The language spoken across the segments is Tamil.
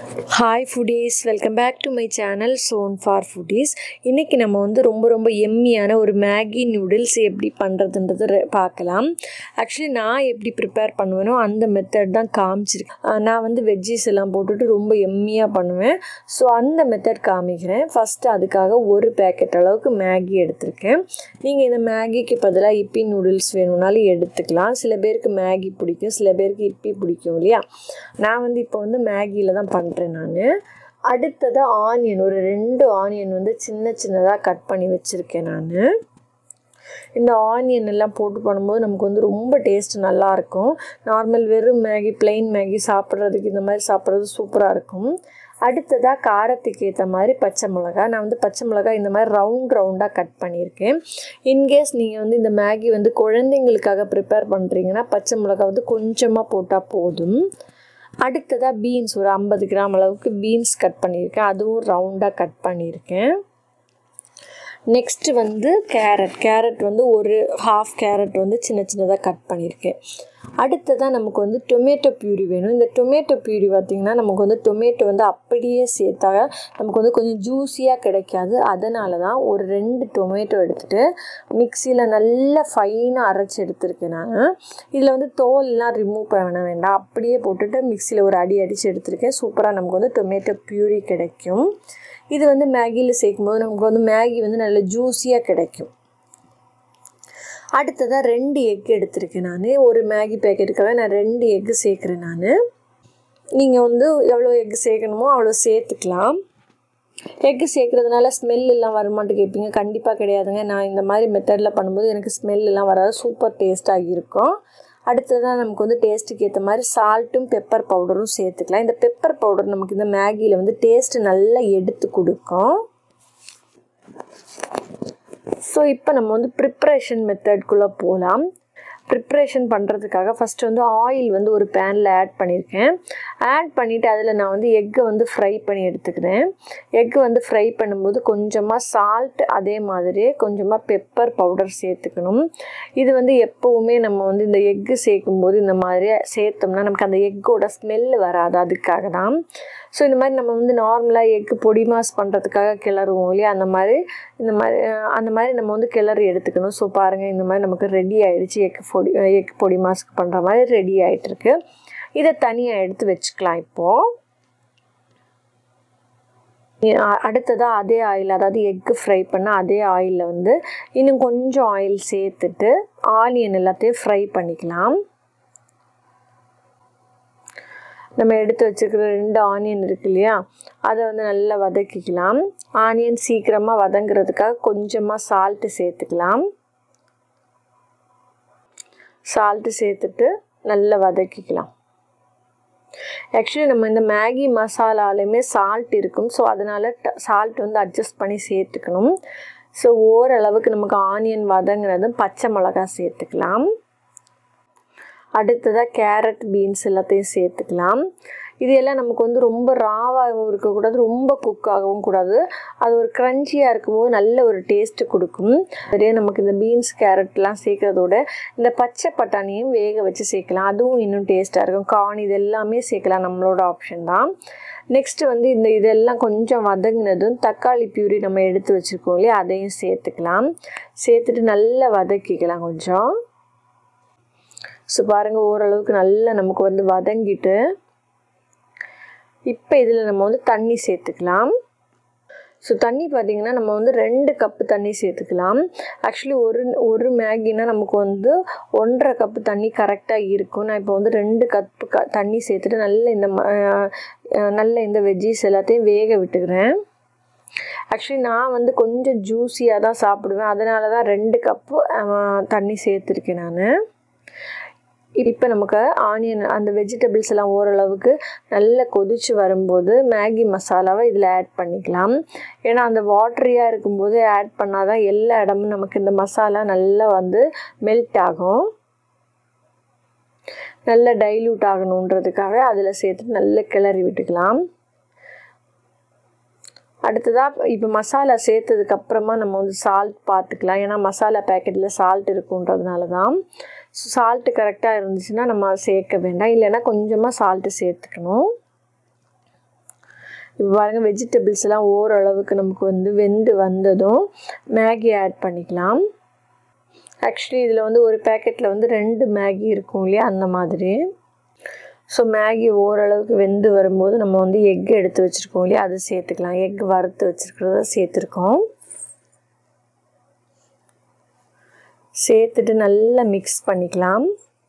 hi foodies welcome back to my channel zone for foodies இன்றைக்கி நம்ம வந்து ரொம்ப ரொம்ப எம்மியான ஒரு மேகி நூடுல்ஸ் எப்படி பண்ணுறதுன்றது ரெ- பார்க்கலாம் ஆக்சுவலி நான் எப்படி ப்ரிப்பேர் பண்ணுவேனோ அந்த மெத்தட் தான் காமிச்சிருக்கேன் அஹ் நான் வந்து வெஜ்ஜீஸ் எல்லாம் போட்டுட்டு ரொம்ப எம்மியாக பண்ணுவேன் ஸோ அந்த மெத்தட் காமிக்கிறேன் ஃபஸ்ட்டு அதுக்காக ஒரு பேக்கெட் அளவுக்கு மேகி எடுத்திருக்கேன் நீங்கள் இந்த மேகிக்கு பதிலாக இப்பி நூடுல்ஸ் வேணும்னாலும் எடுத்துக்கலாம் சில பேருக்கு மேகி பிடிக்கும் சில பேருக்கு இப்பி பிடிக்கும் இல்லையா நான் வந்து இப்போ வந்து மேகியில் தான் பண்ணுறேன் நான் அடுத்ததாக ஆனியன் ஒரு ரெண்டு ஆனியன் வந்து சின்ன சின்னதாக கட் பண்ணி வச்சுருக்கேன் நான் இந்த ஆனியன் எல்லாம் போட்டு பண்ணும்போது நமக்கு வந்து ரொம்ப டேஸ்ட் நல்லாயிருக்கும் நார்மல் வெறும் மேகி plain மேகி சாப்பிட்றதுக்கு இந்த மாதிரி சாப்பிட்றது சூப்பராக இருக்கும் அடுத்ததாக காரத்துக்கு ஏற்ற மாதிரி பச்சை மிளகா நான் வந்து பச்சை மிளகா இந்த மாதிரி ரவுண்ட் ரவுண்டாக கட் பண்ணியிருக்கேன் இன்கேஸ் நீங்கள் வந்து இந்த மேகி வந்து குழந்தைங்களுக்காக ப்ரிப்பேர் பண்ணுறீங்கன்னா பச்சை மிளகா வந்து கொஞ்சமாக போட்டால் போதும் அடுத்ததாக பீன்ஸ் ஒரு ஐம்பது கிராம் அளவுக்கு பீன்ஸ் கட் பண்ணியிருக்கேன் அதுவும் ரவுண்டாக கட் பண்ணியிருக்கேன் நெக்ஸ்ட்டு வந்து கேரட் கேரட் வந்து ஒரு ஹாஃப் கேரட் வந்து சின்ன சின்னதாக கட் பண்ணியிருக்கேன் அடுத்ததாக நமக்கு வந்து டொமேட்டோ பியூரி வேணும் இந்த டொமேட்டோ பியூரி பார்த்திங்கன்னா நமக்கு வந்து டொமேட்டோ வந்து அப்படியே சேர்த்தா நமக்கு வந்து கொஞ்சம் ஜூஸியாக கிடைக்காது அதனால தான் ஒரு ரெண்டு டொமேட்டோ எடுத்துகிட்டு மிக்சியில் நல்லா ஃபைனாக அரைச்சி எடுத்திருக்கேன் நான் இதில் வந்து தோல்லாம் ரிமூவ் பண்ண வேண்டாம் அப்படியே போட்டுட்டு மிக்சியில் ஒரு அடி அடித்து எடுத்திருக்கேன் சூப்பராக நமக்கு வந்து டொமேட்டோ பியூரி கிடைக்கும் இது வந்து மேகியில் சேர்க்கும்போது நமக்கு வந்து மேகி வந்து நல்ல ஜூஸியாக கிடைக்கும் அடுத்ததாக ரெண்டு எக் எடுத்திருக்கேன் நான் ஒரு மேகி பேக்கெட்டுக்காக நான் ரெண்டு எக்கு சேர்க்குறேன் நான் நீங்கள் வந்து எவ்வளோ எக் சேர்க்கணுமோ அவ்வளோ சேர்த்துக்கலாம் எக்கு சேர்க்குறதுனால ஸ்மெல் எல்லாம் வருமாட்டு கேட்பீங்க கண்டிப்பாக கிடையாதுங்க நான் இந்த மாதிரி மெத்தடில் பண்ணும்போது எனக்கு ஸ்மெல் எல்லாம் வராது சூப்பர் டேஸ்ட்டாக இருக்கும் அடுத்ததாக நமக்கு வந்து டேஸ்ட்டுக்கு ஏற்ற மாதிரி சால்ட்டும் பெப்பர் பவுடரும் சேர்த்துக்கலாம் இந்த பெப்பர் பவுடர் நமக்கு இந்த மேகியில் வந்து டேஸ்ட்டு நல்லா எடுத்து கொடுக்கும் ஸோ இப்போ நம்ம வந்து ப்ரிப்ரேஷன் மெத்தட்குள்ளே போகலாம் ப்ரிப்ரேஷன் பண்ணுறதுக்காக ஃபஸ்ட்டு வந்து ஆயில் வந்து ஒரு பேனில் ஆட் பண்ணியிருக்கேன் ஆட் பண்ணிவிட்டு அதில் நான் வந்து எக்கை வந்து ஃப்ரை பண்ணி எடுத்துக்கிறேன் எக்கு வந்து ஃப்ரை பண்ணும்போது கொஞ்சமாக சால்ட் அதே மாதிரியே கொஞ்சமாக பெப்பர் பவுடர் சேர்த்துக்கணும் இது வந்து எப்போவுமே நம்ம வந்து இந்த எக்கு சேர்க்கும்போது இந்த மாதிரி சேர்த்தோம்னா நமக்கு அந்த எக்கோட ஸ்மெல் வராது அதுக்காக தான் ஸோ இந்த மாதிரி நம்ம வந்து நார்மலாக எக்கு பொடி மாஸ் பண்ணுறதுக்காக கிளறுவோம் இல்லையா அந்த மாதிரி இந்த மாதிரி அஹ், அந்த மாதிரி நம்ம வந்து கிளறி எடுத்துக்கணும் ஸோ பாருங்கள் இந்த மாதிரி நமக்கு ரெடி ஆயிடுச்சு எக்கு பொடி எக்கு பொடி மாஸ்க் பண்ணுற மாதிரி ரெடி ஆகிட்டுருக்கு இதை தனியாக எடுத்து வச்சுக்கலாம் இப்போது அடுத்ததாக அதே ஆயில் அதாவது எக்கு ஃப்ரை பண்ண அதே ஆயிலில் வந்து இன்னும் கொஞ்சம் ஆயில் சேர்த்துட்டு ஆனியன் எல்லாத்தையும் ஃப்ரை பண்ணிக்கலாம் நம்ம எடுத்து வச்சுருக்கிற ரெண்டு ஆனியன் இருக்கு இல்லையா அதை வந்து நல்லா வதக்கிக்கலாம் ஆனியன் சீக்கிரமாக வதங்குறதுக்காக கொஞ்சமாக சால்ட்டு சேர்த்துக்கலாம் சால்ட்டு சேர்த்துட்டு நல்லா வதக்கிக்கலாம் ஆக்சுவலி நம்ம இந்த மேகி மசாலாலையுமே சால்ட் இருக்கும் ஸோ அதனால் சால்ட் வந்து அட்ஜஸ்ட் பண்ணி சேர்த்துக்கணும் ஸோ ஓரளவுக்கு நமக்கு ஆனியன் வதங்கினதும் பச்சை மிளகா சேர்த்துக்கலாம் அடுத்ததாக கேரட் பீன்ஸ் எல்லாத்தையும் சேர்த்துக்கலாம் இது எல்லாம் நமக்கு வந்து ரொம்ப ராவாகவும் இருக்கக்கூடாது ரொம்ப குக் ஆகவும் கூடாது அது ஒரு க்ரன்ச்சியாக இருக்கும்போது நல்ல ஒரு டேஸ்ட்டு கொடுக்கும் நிறைய நமக்கு இந்த பீன்ஸ் கேரட்லாம் சேர்க்குறதோட இந்த பச்சை பட்டாணியும் வேக வச்சு சேர்க்கலாம் அதுவும் இன்னும் டேஸ்ட்டாக இருக்கும் கார்ன் இது எல்லாமே சேர்க்கலாம் நம்மளோட ஆப்ஷன் தான் நெக்ஸ்ட்டு வந்து இந்த இதெல்லாம் கொஞ்சம் வதங்கினதும் தக்காளி பியூரி நம்ம எடுத்து வச்சுருக்கோம் இல்லையா அதையும் சேர்த்துக்கலாம் சேர்த்துட்டு நல்லா வதக்கிக்கலாம் கொஞ்சம் ஸோ பாருங்கள் ஓரளவுக்கு நல்லா நமக்கு வந்து வதங்கிட்டு இப்போ இதில் நம்ம வந்து தண்ணி சேர்த்துக்கலாம் ஸோ தண்ணி பார்த்திங்கன்னா நம்ம வந்து ரெண்டு கப்பு தண்ணி சேர்த்துக்கலாம் ஆக்சுவலி ஒரு ஒரு மேகினா நமக்கு வந்து ஒன்றரை கப்பு தண்ணி கரெக்டாக இருக்கும் நான் இப்போ வந்து ரெண்டு கப்பு க தண்ணி சேர்த்துட்டு நல்ல இந்த ம- அஹ் அஹ் நல்ல இந்த வெஜ்ஜீஸ் எல்லாத்தையும் வேக விட்டுக்கிறேன் ஆக்சுவலி நான் வந்து கொஞ்சம் ஜூஸியாக தான் சாப்பிடுவேன் அதனால தான் ரெண்டு கப்பு அஹ், தண்ணி சேர்த்துருக்கேன் நான் இப்போ நமக்கு ஆனியன் அந்த வெஜிடபிள்ஸ் எல்லாம் ஓரளவுக்கு நல்லா கொதிச்சு வரும்போது மேகி மசாலாவை இதில் ஆட் பண்ணிக்கலாம் ஏன்னா அந்த வாட்டரியாக இருக்கும்போது ஆட் பண்ணால் தான் எல்லா இடமும் நமக்கு இந்த மசாலா நல்லா வந்து மெல்ட் ஆகும் நல்லா டைல்யூட் ஆகணுன்றதுக்காக அதில் சேர்த்துட்டு நல்லா கிளறி விட்டுக்கலாம் அடுத்ததாக இப்போ மசாலா சேர்த்ததுக்கு அப்புறமா நம்ம வந்து சால்ட் பார்த்துக்கலாம் ஏன்னா மசாலா பேக்கெட்டில் சால்ட் இருக்குன்றதுனால தான் சால்ட்டு கரெக்டாக இருந்துச்சுன்னா நம்ம சேர்க்க வேண்டாம் இல்லைன்னா கொஞ்சமாக சால்ட்டு சேர்த்துக்கணும் இப்போ பாருங்கள் வெஜிடபிள்ஸ் எல்லாம் ஓரளவுக்கு நமக்கு வந்து வெந்து வந்ததும் மேகி ஆட் பண்ணிக்கலாம் ஆக்சுவலி இதில் வந்து ஒரு பேக்கெட்டில் வந்து ரெண்டு மேகி இருக்கும் இல்லையா அந்த மாதிரி ஸோ மேகி ஓரளவுக்கு வெந்து வரும்போது நம்ம வந்து எக் எடுத்து வச்சுருக்கோம் இல்லையா அது சேர்த்துக்கலாம் எக் வறுத்து வச்சுருக்கிறத சேர்த்துருக்கோம் சேர்த்துட்டு நல்லா மிக்ஸ் பண்ணிக்கலாம்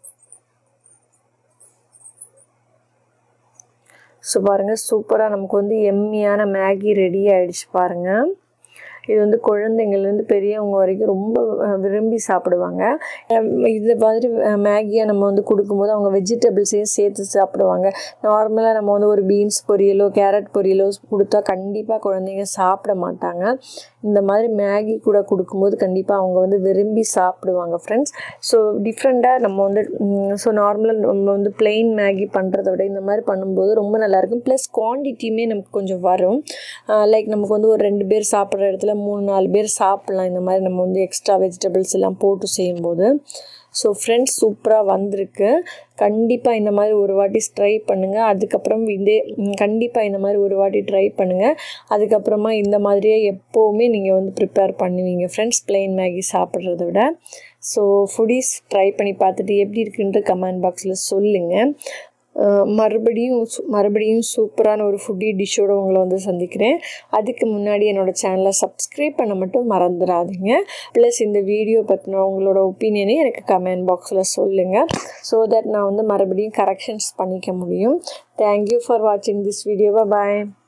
ஸோ பாருங்கள் சூப்பராக நமக்கு வந்து எம்மியான மேகி ரெடி ஆகிடுச்சு பாருங்கள் இது வந்து குழந்தைங்கள்லேருந்து பெரியவங்க வரைக்கும் ரொம்ப விரும்பி சாப்பிடுவாங்க இது மாதிரி மேகியை நம்ம வந்து கொடுக்கும்போது அவங்க வெஜிடபிள்ஸையும் சேர்த்து சாப்பிடுவாங்க நார்மலாக நம்ம வந்து ஒரு பீன்ஸ் பொரியலோ கேரட் பொரியலோ கொடுத்தா கண்டிப்பாக குழந்தைங்க சாப்பிட மாட்டாங்க இந்த மாதிரி மேகி கூட கொடுக்கும்போது கண்டிப்பாக அவங்க வந்து விரும்பி சாப்பிடுவாங்க ஃப்ரெண்ட்ஸ் ஸோ டிஃப்ரெண்ட்டாக நம்ம வந்து ஸோ நார்மலாக நம்ம வந்து பிளெயின் மேகி பண்ணுறத விட இந்த மாதிரி பண்ணும்போது ரொம்ப நல்லாயிருக்கும் ப்ளஸ் குவான்டிட்டியுமே நமக்கு கொஞ்சம் வரும் லைக் நமக்கு வந்து ஒரு ரெண்டு பேர் சாப்பிட்ற இடத்துல மூணு நாலு பேர் சாப்பிட்லாம் இந்த மாதிரி நம்ம வந்து எக்ஸ்ட்ரா வெஜிடபிள்ஸ் எல்லாம் போட்டு செய்யும்போது ஸோ ஃப்ரெண்ட்ஸ் சூப்பராக வந்திருக்கு கண்டிப்பாக இந்த மாதிரி ஒரு வாட்டி ட்ரை பண்ணுங்கள் அதுக்கப்புறம் இதே கண்டிப்பாக இந்த மாதிரி ஒரு வாட்டி ட்ரை பண்ணுங்கள் அதுக்கப்புறமா இந்த மாதிரியே எப்போவுமே நீங்கள் வந்து ப்ரிப்பேர் பண்ணுவீங்க ஃப்ரெண்ட்ஸ் பிளெயின் மேகி சாப்பிட்றத விட ஸோ ஃபுடீஸ் ட்ரை பண்ணி பார்த்துட்டு எப்படி இருக்குன்ற கமெண்ட் பாக்ஸில் சொல்லுங்கள் மறுபடியும் மறுபடியும் சூப்பரான ஒரு ஃபுட்டி டிஷ்ஷோடு உங்களை வந்து சந்திக்கிறேன் அதுக்கு முன்னாடி என்னோடய சேனலை சப்ஸ்கிரைப் பண்ண மட்டும் மறந்துடாதீங்க ப்ளஸ் இந்த வீடியோ பற்றின உங்களோட ஒப்பீனியனை எனக்கு கமெண்ட் பாக்ஸில் சொல்லுங்கள் ஸோ தட் நான் வந்து மறுபடியும் கரெக்ஷன்ஸ் பண்ணிக்க முடியும் தேங்க்யூ ஃபார் வாட்சிங் திஸ் வீடியோவை பாய்